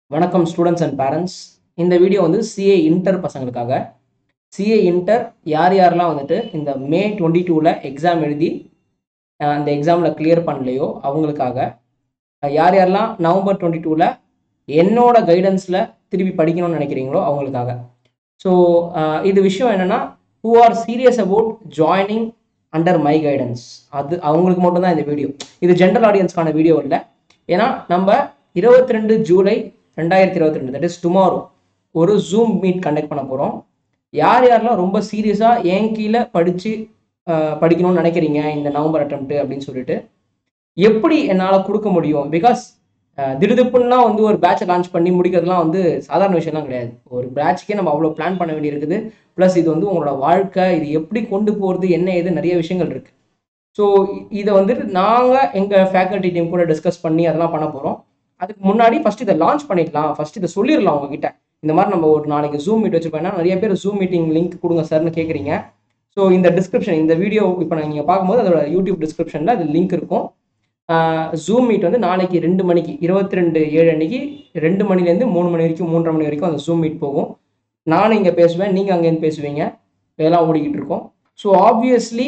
வணக்கம் students and parents இந்த video வந்து சிஏ இன்டர் பசங்களுக்காக சிஏ இன்டர் யார் யாரெல்லாம் வந்துட்டு இந்த மே டுவெண்ட்டி டூவில் எக்ஸாம் எழுதி அஹ், அந்த எக்ஸாமில் கிளியர் பண்ணலையோ அவங்களுக்காக அஹ், யார் யாரெல்லாம் நவம்பர் டுவெண்ட்டி டூவில் என்னோட கைடன்ஸில் திருப்பி படிக்கணும்னு நினைக்கிறீங்களோ அவங்களுக்காக ஸோ இது விஷயம் என்னென்னா who are serious about joining under my guidance அது அவங்களுக்கு மட்டும்தான் இந்த வீடியோ இது ஜென்ரல் ஆடியன்ஸ்க்கான வீடியோ இல்லை ஏன்னா நம்ம இருபத்தி ரெண்டு ஜூலை ரெண்டாயிரத்தி இருபத்தி ரெண்டு தட் இஸ் டுமாரோ ஒரு ஜூம் மீட் கண்டக்ட் பண்ண போகிறோம் யார் யாரெல்லாம் ரொம்ப சீரியஸாக என் கீழே படித்து படிக்கணும்னு நினைக்கிறீங்க இந்த நவம்பர் அட்டம்ப்ட் அப்படின்னு சொல்லிட்டு எப்படி என்னால் கொடுக்க முடியும் பிகாஸ் திடுதிப்புன்னா வந்து ஒரு பேட்சை லான்ச் பண்ணி முடிக்கிறதுலாம் வந்து சாதாரண விஷயம்லாம் கிடையாது ஒரு பேட்ச்க்கே நம்ம அவ்வளோ பிளான் பண்ண வேண்டியிருக்குது ப்ளஸ் இது வந்து உங்களோட வாழ்க்கை இது எப்படி கொண்டு போகிறது என்ன ஏது நிறைய விஷயங்கள் இருக்குது ஸோ இதை வந்துட்டு நாங்கள் எங்கள் ஃபேக்கல்ட்டி டீம் கூட டிஸ்கஸ் பண்ணி அதெல்லாம் பண்ண போகிறோம் அதுக்கு முன்னாடி ஃபர்ஸ்ட் இதை லான்ச் பண்ணிடலாம் ஃபர்ஸ்ட் இதை சொல்லிடலாம் உங்ககிட்ட இந்த மாதிரி நம்ம ஒரு நாளைக்கு ஜூம் மீட் வச்சிருப்போம்னா நிறைய பேர் ஜூம் மீட்டிங் லிங்க் கொடுங்க சார்னு கேட்குறீங்க ஸோ இந்த டிஸ்கிரிப்ஷன் இந்த வீடியோ இப்போ நீங்கள் பார்க்கும்போது அதோட யூடியூப் டிஸ்கிரிப்ஷனில் அது லிங்க் இருக்கும் ஜூம் மீட் வந்து நாளைக்கு ரெண்டு மணிக்கு இருபத்தி ரெண்டு ஏழு அன்னைக்கு ரெண்டு மணிலேருந்து மூணு மணி வரைக்கும் மூன்றரை மணி வரைக்கும் அந்த ஜூம் மீட் போகும் நானும் இங்கே பேசுவேன் நீங்கள் அங்கேருந்து பேசுவீங்க இதெல்லாம் ஓடிக்கிட்டு இருக்கோம் ஸோ ஆப்வியஸ்லி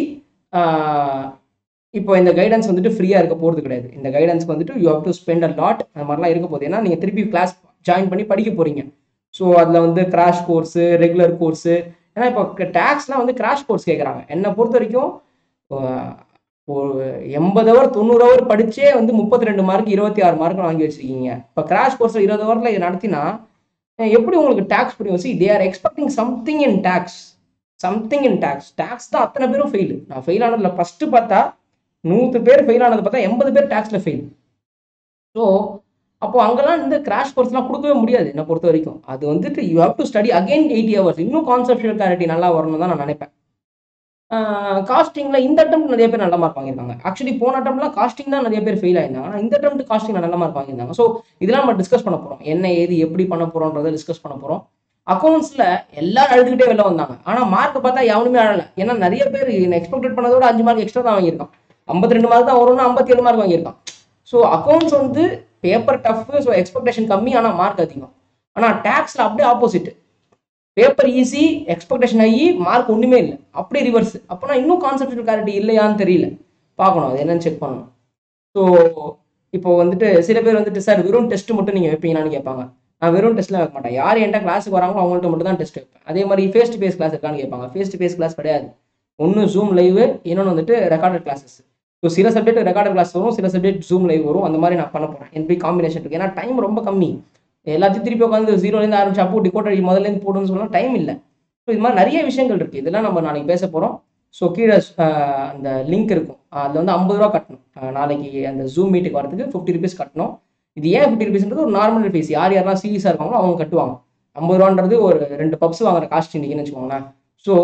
இப்போ இந்த கைடன்ஸ் வந்துட்டு ஃப்ரீயாக இருக்க போகிறது கிடையாது இந்த கைடன்ஸ்க்கு வந்துட்டு you have to spend a lot அந்த மாதிரிலாம் இருக்க போகுது ஏன்னா நீங்கள் திருப்பி கிளாஸ் ஜாயின் பண்ணி படிக்க போகிறீங்க ஸோ அதில் வந்து கிராஷ் கோர்ஸு ரெகுலர் கோர்ஸு ஏன்னா இப்போ டேக்ஸ்லாம் வந்து கிராஷ் கோர்ஸ் கேட்குறாங்க என்னை பொறுத்த வரைக்கும் ஆஹ், ஒரு எண்பது ஹவர் தொண்ணூறு ஹவர் படிச்சே வந்து முப்பத்தி ரெண்டு மார்க் இருபத்தி ஆறு மார்க் வாங்கி வச்சிருக்கீங்க இப்போ கிராஷ் கோர்ஸில் இருபது ஹவரில் இது நடத்தினா அஹ் எப்படி உங்களுக்கு டேக்ஸ் புரியும் see they are expecting something in tax something in tax tax தான் அத்தனை பேரும் ஃபெயில் நான் ஃபெயில் ஆனதில் ஃபஸ்ட்டு பார்த்தா நூறு பேர் ஃபெயில் ஆனது பார்த்தா எண்பது பேர் டேக்ஸில் ஃபெயில் ஸோ அப்போ அங்கெல்லாம் இந்த கிராஷ் கோர்ஸ்லாம் கொடுக்கவே முடியாது என்னை பொறுத்த வரைக்கும் அது வந்துட்டு you have to study again eighty hours இன்னும் கான்செப்ஷுவல் கிளாரிட்டி நல்லா வரணும் தான் நான் நினைப்பேன் காஸ்டிங்கில் இந்த அட்டம் நிறைய பேர் நல்ல மார்க் வாங்கியிருக்காங்க ஆக்சுவலி போன அட்டம்லாம் காஸ்டிங் தான் நிறைய பேர் ஃபெயில் ஆயிருந்தாங்க ஆனால் இந்த அட்டம் காஸ்டிங் நல்ல மார்க் வாங்கியிருந்தாங்க ஸோ இதெல்லாம் நம்ம டிஸ்கஸ் பண்ண போகிறோம் என்ன ஏது எப்படி பண்ண போகிறோன்றதை டிஸ்கஸ் பண்ண போகிறோம் அக்கௌண்ட்ஸில் எல்லாரும் அழுதுகிட்டே வெளில வந்தாங்க ஆனால் மார்க் பார்த்தா எவனுமே அழலை ஏன்னா நிறைய பேர் எக்ஸ்பெக்டட் பண்ணதோட அஞ்சு மார்க் எக்ஸ்ட்ரா தான் வாங்கியிருக்கான் ஐம்பத்தி ரெண்டு மார்க் தான் வரும்னு ஐம்பத்தி ஏழு மார்க் வாங்கியிருக்கான் ஸோ அக்கௌண்ட்ஸ் வந்து பேப்பர் டஃப் ஸோ எக்ஸ்பெக்டேஷன் கம்மி ஆனால் மார்க் அதிகம் ஆனால் டேக்ஸில் அப்படியே ஆப்போசிட் பேப்பர் ஈஸி எக்ஸ்பெக்டேஷன் ஆகி மார்க் ஒன்றுமே இல்லை அப்படியே ரிவர்ஸ் அப்போனா இன்னும் கான்செப்ட் கிளாரிட்டி இல்லையான்னு தெரியல பார்க்கணும் அது என்னன்னு செக் பண்ணணும் ஸோ இப்போ வந்துட்டு சில பேர் வந்துட்டு சார் வெறும் டெஸ்ட் மட்டும் நீங்கள் வைப்பீங்களான்னு கேட்பாங்க நான் வெறும் டெஸ்ட்லாம் வைக்க மாட்டேன் யார் என்கிட்ட கிளாஸுக்கு வராங்களோ அவங்கள்ட்ட மட்டும் தான் டெஸ்ட் வைப்பேன் அதே மாதிரி ஃபேஸ் டு ஃபேஸ் கிளாஸ் இருக்கான்னு கேட்பாங்க ஃபேஸ் டு ஃபேஸ் கிளாஸ் கிடையாது ஒன்று ஜூம் லைவ் இன்னொன்று வந்துட்டு ரெக்கார்டட் கிளாஸஸ் ஸோ சில சப்ஜெக்ட் ரெக்கார்டட் கிளாஸ் வரும் சில சப்ஜெக்ட் ஜூம் லைவ் வரும் அந்த மாதிரி நான் பண்ண போகிறேன் என்பி காம்பினேஷன் இருக்கு ஏன்னா டைம் ரொம்ப கம்மி எல்லாத்தையும் திருப்பி உட்காந்து ஜீரோலேருந்து ஆரம்பிச்சு அப்போ டிகோட் அடி முதல்லேருந்து போடுன்னு சொல்லலாம் டைம் இல்லை ஸோ இது மாதிரி நிறைய விஷயங்கள் இருக்குது இதெல்லாம் நம்ம நாளைக்கு பேச போகிறோம் ஸோ கீழே ஆஹ், அந்த லிங்க் இருக்கும் அதில் வந்து ஐம்பது ரூபா கட்டணும் ஆஹ், நாளைக்கு அந்த ஜூம் மீட்டுக்கு வரதுக்கு ஃபிஃப்டி ருபீஸ் கட்டணும் இது ஏன் ஃபிஃப்டி ருபீஸ்ன்றது ஒரு நார்மல் ஃபீஸ் யார் யாரெல்லாம் சீரியஸாக இருக்காங்களோ அவங்க கட்டுவாங்க ஐம்பது ரூபான்றது ஒரு ரெண்டு பப்ஸ் வாங்குற காஸ்ட் இன்னைக்குன்னு வச்சுக்கோங்களேன் so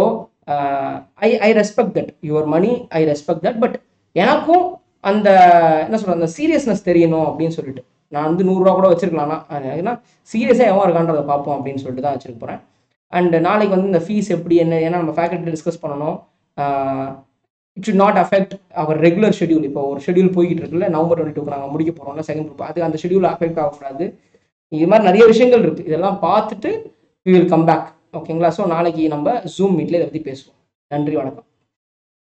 I I respect that your money I respect that but எனக்கும் அந்த என்ன சொல்றது அந்த சீரியஸ்னஸ் தெரியணும் அப்படின்னு சொல்லிட்டு நான் வந்து நூறுரூவா கூட வச்சிருக்கலாம்னா அஹ் ஏன்னா சீரியஸாக எவன் இருக்கான்றதை பார்ப்போம் அப்படின்னு சொல்லிட்டு தான் வச்சிருக்க போகிறேன் அண்ட் நாளைக்கு வந்து இந்த ஃபீஸ் எப்படி என்ன ஏன்னா நம்ம ஃபேக்கல்ட்டி டிஸ்கஸ் பண்ணணும் it should not affect our regular schedule இப்போ ஒரு ஷெடியூல் போய்கிட்டு இருக்குல்ல நவம்பர் டுவெண்ட்டி டூக்கு நாங்கள் முடிக்க போகிறோம்ல செகண்ட் குரூப் அது அந்த ஷெடியூல் அஃபெக்ட் ஆகக்கூடாது இது மாதிரி நிறைய விஷயங்கள் இருக்குது இதெல்லாம் பார்த்துட்டு வி வில் கம் பேக் ஓகேங்களா ஸோ நாளைக்கு நம்ம ஜூம் மீட்டில் இதை பற்றி பேசுவோம் நன்றி வணக்கம்